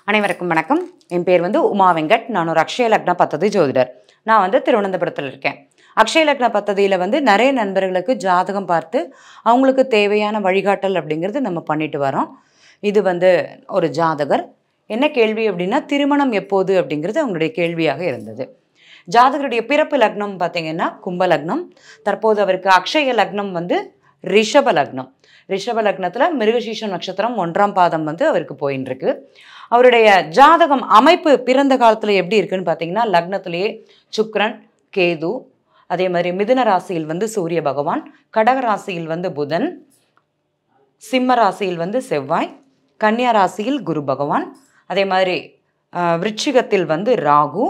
அனைவருக்கும் வணக்கம் என் பேர் வந்து உமா வெங்கட் நான் ஒரு அக்ஷய லக்ன பத்ததி ஜோதிடர் நான் வந்து திருவனந்தபுரத்தில் இருக்கேன் அக்ஷய லக்ன பத்ததியில் வந்து நிறைய நண்பர்களுக்கு ஜாதகம் பார்த்து அவங்களுக்கு தேவையான வழிகாட்டல் அப்படிங்கிறது நம்ம பண்ணிட்டு வரோம் இது வந்து ஒரு ஜாதகர் என்ன கேள்வி அப்படின்னா திருமணம் எப்போது அப்படிங்கிறது அவங்களுடைய கேள்வியாக இருந்தது ஜாதகருடைய பிறப்பு லக்னம் பார்த்தீங்கன்னா கும்ப லக்னம் தற்போது அவருக்கு அக்ஷய லக்னம் வந்து ரிஷப லக்னம் ரிஷப லக்னத்தில் மிருகசீஷ நட்சத்திரம் ஒன்றாம் பாதம் வந்து அவருக்கு போயின்னு இருக்கு அவருடைய ஜாதகம் அமைப்பு பிறந்த காலத்தில் எப்படி இருக்குன்னு பார்த்தீங்கன்னா லக்னத்திலேயே சுக்கிரன் கேது அதே மாதிரி மிதுன ராசியில் வந்து சூரிய பகவான் கடக ராசியில் வந்து புதன் சிம்ம ராசியில் வந்து செவ்வாய் கன்னியா ராசியில் குரு பகவான் அதே மாதிரி அஹ், விருச்சிகத்தில் வந்து ராகு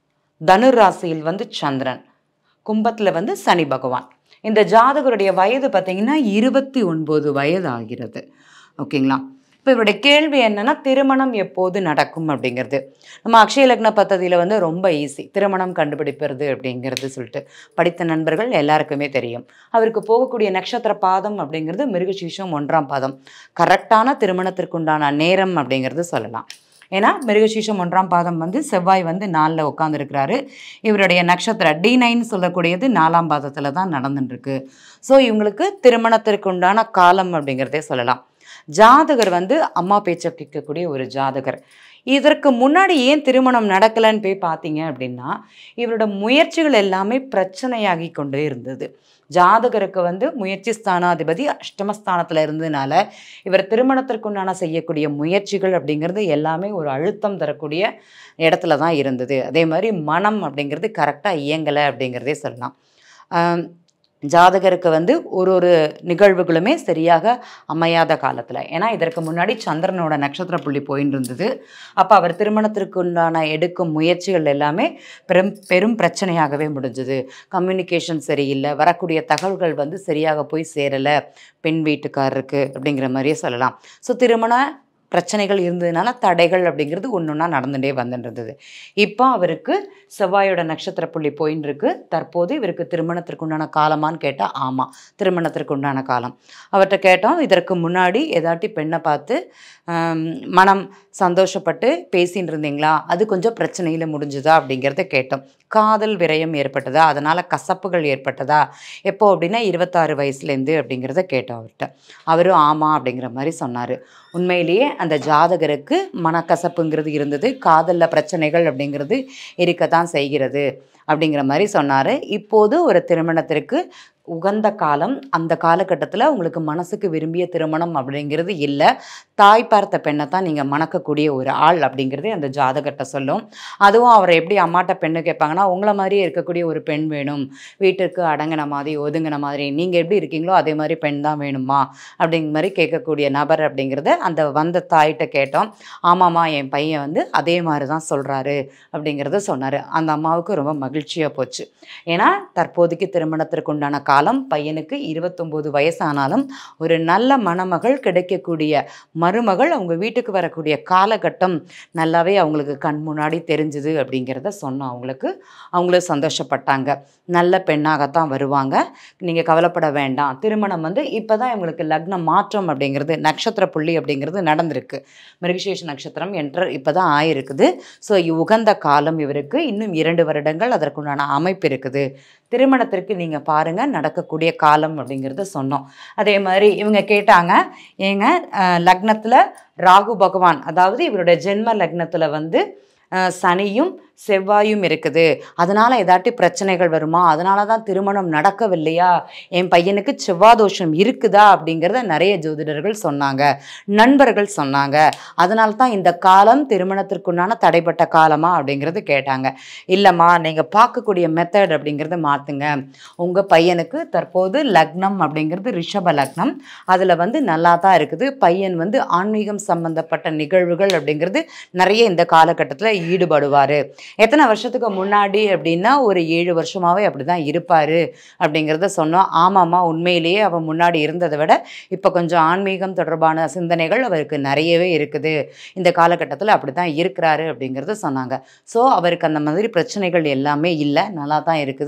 தனுர் ராசியில் வந்து சந்திரன் கும்பத்தில் வந்து சனி பகவான் இந்த ஜாதகருடைய வயது பார்த்தீங்கன்னா இருபத்தி ஒன்பது வயது ஆகிறது ஓகேங்களா இப்போ இவருடைய கேள்வி என்னன்னா திருமணம் எப்போது நடக்கும் அப்படிங்கிறது நம்ம அக்ஷய லக்ன பத்ததியில் வந்து ரொம்ப ஈஸி திருமணம் கண்டுபிடிப்பது அப்படிங்கிறது சொல்லிட்டு படித்த நண்பர்கள் எல்லாருக்குமே தெரியும் அவருக்கு போகக்கூடிய நட்சத்திர பாதம் அப்படிங்கிறது மிருகசீஷம் ஒன்றாம் பாதம் கரெக்டான திருமணத்திற்குண்டான நேரம் அப்படிங்கிறது சொல்லலாம் ஏன்னா மிருகசீஷம் ஒன்றாம் பாதம் வந்து செவ்வாய் வந்து நாலில் உட்காந்துருக்கிறாரு இவருடைய நட்சத்திர டி நைன் சொல்லக்கூடியது நாலாம் பாதத்தில் தான் நடந்துட்டுருக்கு ஸோ இவங்களுக்கு திருமணத்திற்கு உண்டான காலம் அப்படிங்கிறதே சொல்லலாம் ஜாதகர் வந்து அம்மா பேச்சை கேட்கக்கூடிய ஒரு ஜாதகர் இதற்கு முன்னாடி ஏன் திருமணம் நடக்கலைன்னு போய் பார்த்தீங்க அப்படின்னா இவரோட முயற்சிகள் எல்லாமே பிரச்சனையாகி கொண்டே இருந்தது ஜாதகருக்கு வந்து முயற்சி ஸ்தானாதிபதி அஷ்டமஸ்தானத்தில் இருந்ததுனால இவர் திருமணத்திற்குண்டான செய்யக்கூடிய முயற்சிகள் அப்படிங்கிறது எல்லாமே ஒரு அழுத்தம் தரக்கூடிய இடத்துல தான் இருந்தது அதே மாதிரி மனம் அப்படிங்கிறது கரெக்டாக இயங்கலை அப்படிங்கிறதே சொல்லலாம் ஆம், ஜாதகருக்கு வந்து ஒரு ஒரு நிகழ்வுகளுமே சரியாக அமையாத காலத்தில் ஏன்னா இதற்கு முன்னாடி சந்திரனோட நட்சத்திர புள்ளி போயின்னு இருந்தது அப்போ அவர் திருமணத்திற்கு உண்டான எடுக்கும் முயற்சிகள் எல்லாமே பெரும் பெரும் பிரச்சனையாகவே முடிஞ்சது கம்யூனிகேஷன் சரியில்லை வரக்கூடிய தகவல்கள் வந்து சரியாக போய் சேரலை பெண் வீட்டுக்காரருக்கு அப்படிங்கிற மாதிரியே சொல்லலாம் ஸோ திருமண பிரச்சனைகள் இருந்ததுனால தடைகள் அப்படிங்கிறது ஒன்று ஒன்றா நடந்துகிட்டே வந்துட்டு இருந்தது இப்போ அவருக்கு செவ்வாயோட நட்சத்திர புள்ளி போயின்னு இருக்கு தற்போது இவருக்கு திருமணத்திற்கு உண்டான காலமான்னு கேட்டால் ஆமாம் திருமணத்திற்கு உண்டான காலம் அவர்கிட்ட கேட்டோம் இதற்கு முன்னாடி ஏதாட்டி பெண்ணை பார்த்து ஆம், மனம் சந்தோஷப்பட்டு பேசின்னு இருந்தீங்களா அது கொஞ்சம் பிரச்சனையில் முடிஞ்சுதா அப்படிங்கிறத கேட்டோம் காதல் விரயம் ஏற்பட்டதா அதனால் கசப்புகள் ஏற்பட்டதா எப்போ அப்படின்னா இருபத்தாறு வயசுலேருந்து அப்படிங்கிறத கேட்டோம் அவர்கிட்ட அவரும் ஆமாம் அப்படிங்கிற மாதிரி சொன்னார் உண்மையிலேயே அந்த ஜாதகருக்கு மனக்கசப்புங்கிறது இருந்தது காதலில் பிரச்சனைகள் அப்படிங்கிறது இருக்கத்தான் செய்கிறது அப்படிங்கிற மாதிரி சொன்னார் இப்போது ஒரு திருமணத்திற்கு உகந்த காலம் அந்த காலகட்டத்தில் உங்களுக்கு மனசுக்கு விரும்பிய திருமணம் அப்படிங்கிறது இல்லை தாய் பார்த்த பெண்ணை தான் நீங்கள் மணக்கக்கூடிய ஒரு ஆள் அப்படிங்கிறது அந்த ஜாதகத்தை சொல்லும் அதுவும் அவரை எப்படி அம்மாட்ட பெண்ணு கேட்பாங்கன்னா உங்களை மாதிரியே இருக்கக்கூடிய ஒரு பெண் வேணும் வீட்டிற்கு அடங்கின மாதிரி ஒதுங்கின மாதிரி நீங்கள் எப்படி இருக்கீங்களோ அதே மாதிரி பெண் தான் வேணுமா அப்படிங்கிற மாதிரி கேட்கக்கூடிய நபர் அப்படிங்கிறத அந்த வந்த தாயிட்ட கேட்டோம் ஆமாம்மா என் பையன் வந்து அதே மாதிரி தான் சொல்கிறாரு அப்படிங்கிறத சொன்னார் அந்த அம்மாவுக்கு ரொம்ப மகிழ்ச்சியாக போச்சு ஏன்னா தற்போதைக்கு திருமணத்திற்கு உண்டான காலம் பையனுக்கு இருபத்தொம்போது வயசானாலும் ஒரு நல்ல மணமகள் கிடைக்கக்கூடிய மருமகள் அவங்க வீட்டுக்கு வரக்கூடிய காலகட்டம் நல்லாவே அவங்களுக்கு கண் முன்னாடி தெரிஞ்சுது அப்படிங்கிறத சொன்னோம் அவங்களுக்கு அவங்களும் சந்தோஷப்பட்டாங்க நல்ல பெண்ணாகத்தான் வருவாங்க நீங்கள் கவலைப்பட வேண்டாம் திருமணம் வந்து இப்போ தான் இவங்களுக்கு லக்ன மாற்றம் அப்படிங்கிறது நட்சத்திர புள்ளி அப்படிங்கிறது நடந்திருக்கு மிருகசேஷ நட்சத்திரம் என்ற இப்போ தான் ஆயிருக்குது ஸோ உகந்த காலம் இவருக்கு இன்னும் இரண்டு வருடங்கள் அதற்குண்டான அமைப்பு இருக்குது திருமணத்திற்கு நீங்கள் பாருங்கள் நடக்கக்கூடிய காலம் அப்படிங்கிறத சொன்னோம் அதே மாதிரி இவங்க கேட்டாங்க ஏங்க லக்னத்தில் ராகு பகவான் அதாவது இவருடைய ஜென்ம லக்னத்தில் வந்து அஹ், சனியும் செவ்வாயும் இருக்குது அதனால் ஏதாட்டி பிரச்சனைகள் வருமா அதனால தான் திருமணம் நடக்கவில்லையா என் பையனுக்கு செவ்வாதோஷம் இருக்குதா அப்படிங்கிறத நிறைய ஜோதிடர்கள் சொன்னாங்க நண்பர்கள் சொன்னாங்க அதனால தான் இந்த காலம் திருமணத்திற்குண்டான தடைப்பட்ட காலமா அப்படிங்கிறது கேட்டாங்க இல்லைம்மா நீங்கள் பார்க்கக்கூடிய மெத்தட் அப்படிங்கிறத மாற்றுங்க உங்கள் பையனுக்கு தற்போது லக்னம் அப்படிங்கிறது ரிஷப லக்னம் அதில் வந்து நல்லா தான் இருக்குது பையன் வந்து ஆன்மீகம் சம்பந்தப்பட்ட நிகழ்வுகள் அப்படிங்கிறது நிறைய இந்த காலகட்டத்தில் ஈடுபடுவார் எத்தனை வருஷத்துக்கு முன்னாடி அப்படின்னா ஒரு ஏழு வருஷமாவே அப்படி தான் இருப்பார் அப்படிங்கிறத சொன்னோம் ஆமாம்மா உண்மையிலேயே அவன் முன்னாடி இருந்ததை விட இப்போ கொஞ்சம் ஆன்மீகம் தொடர்பான சிந்தனைகள் அவருக்கு நிறையவே இருக்குது இந்த காலகட்டத்தில் அப்படி தான் இருக்கிறாரு அப்படிங்கிறத சொன்னாங்க ஸோ அவருக்கு அந்த மாதிரி பிரச்சனைகள் எல்லாமே இல்லை நல்லா தான் இருக்குது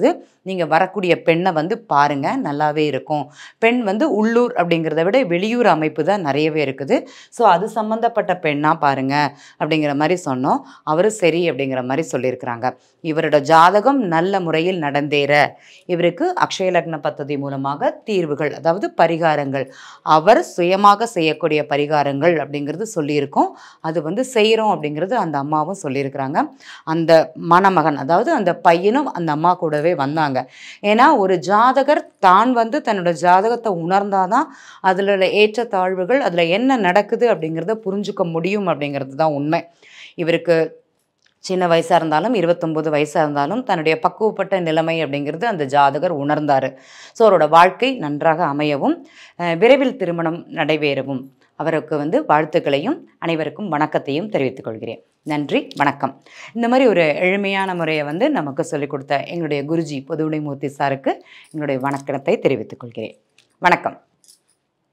நீங்கள் வரக்கூடிய பெண்ணை வந்து பாருங்கள் நல்லாவே இருக்கும் பெண் வந்து உள்ளூர் அப்படிங்கிறத விட வெளியூர் அமைப்பு தான் நிறையவே இருக்குது ஸோ அது சம்மந்தப்பட்ட பெண்ணாக பாருங்க அப்படிங்கிற மாதிரி சொன்னோம் அவரு சரி அப்படிங்கிற மாதிரி சொல்லியிருக்கிறாங்க இவரோட ஜாதகம் நல்ல முறையில் நடந்தேற இவருக்கு அக்ஷய லக்ன பദ്ധதி மூலமாக தீர்வுகள் அதாவது பரிகாரங்கள் அவர் சுயமாக செய்யக்கூடிய பரிகாரங்கள் அப்படிங்கிறது சொல்லியிருக்கோம் அது வந்து செய்கிறோம் அப்படிங்கிறது அந்த அம்மாவும் சொல்லியிருக்கிறாங்க அந்த மணமகன் அதாவது அந்த பையனும் அந்த அம்மா கூடவே வந்தாங்க ஏன்னா ஒரு ஜாதகர் தான் வந்து தன்னோட ஜாதகத்தை உணர்ந்தாதான் அதில் உள்ள ஏற்றத்தாழ்வுகள் அதில் என்ன நடக்குது அப்படிங்கிறத புரிஞ்சுக்க முடியும் அப்படிங்கிறது தான் உண்மை இவருக்கு சின்ன வயசாக இருந்தாலும் இருபத்தொம்போது வயசாக இருந்தாலும் தன்னுடைய பக்குவப்பட்ட நிலைமை அப்படிங்கிறது அந்த ஜாதகர் உணர்ந்தார் ஸோ அவரோட வாழ்க்கை நன்றாக அமையவும் அஹ், விரைவில் திருமணம் நடைபெறவும் அவருக்கு வந்து வாழ்த்துக்களையும் அனைவருக்கும் வணக்கத்தையும் தெரிவித்துக் கொள்கிறேன் நன்றி வணக்கம் இந்த மாதிரி ஒரு எளிமையான முறையை வந்து நமக்கு சொல்லிக் கொடுத்த எங்களுடைய குருஜி பொதுவுடைமூர்த்தி சாருக்கு எங்களுடைய வணக்கத்தை தெரிவித்துக் கொள்கிறேன் வணக்கம்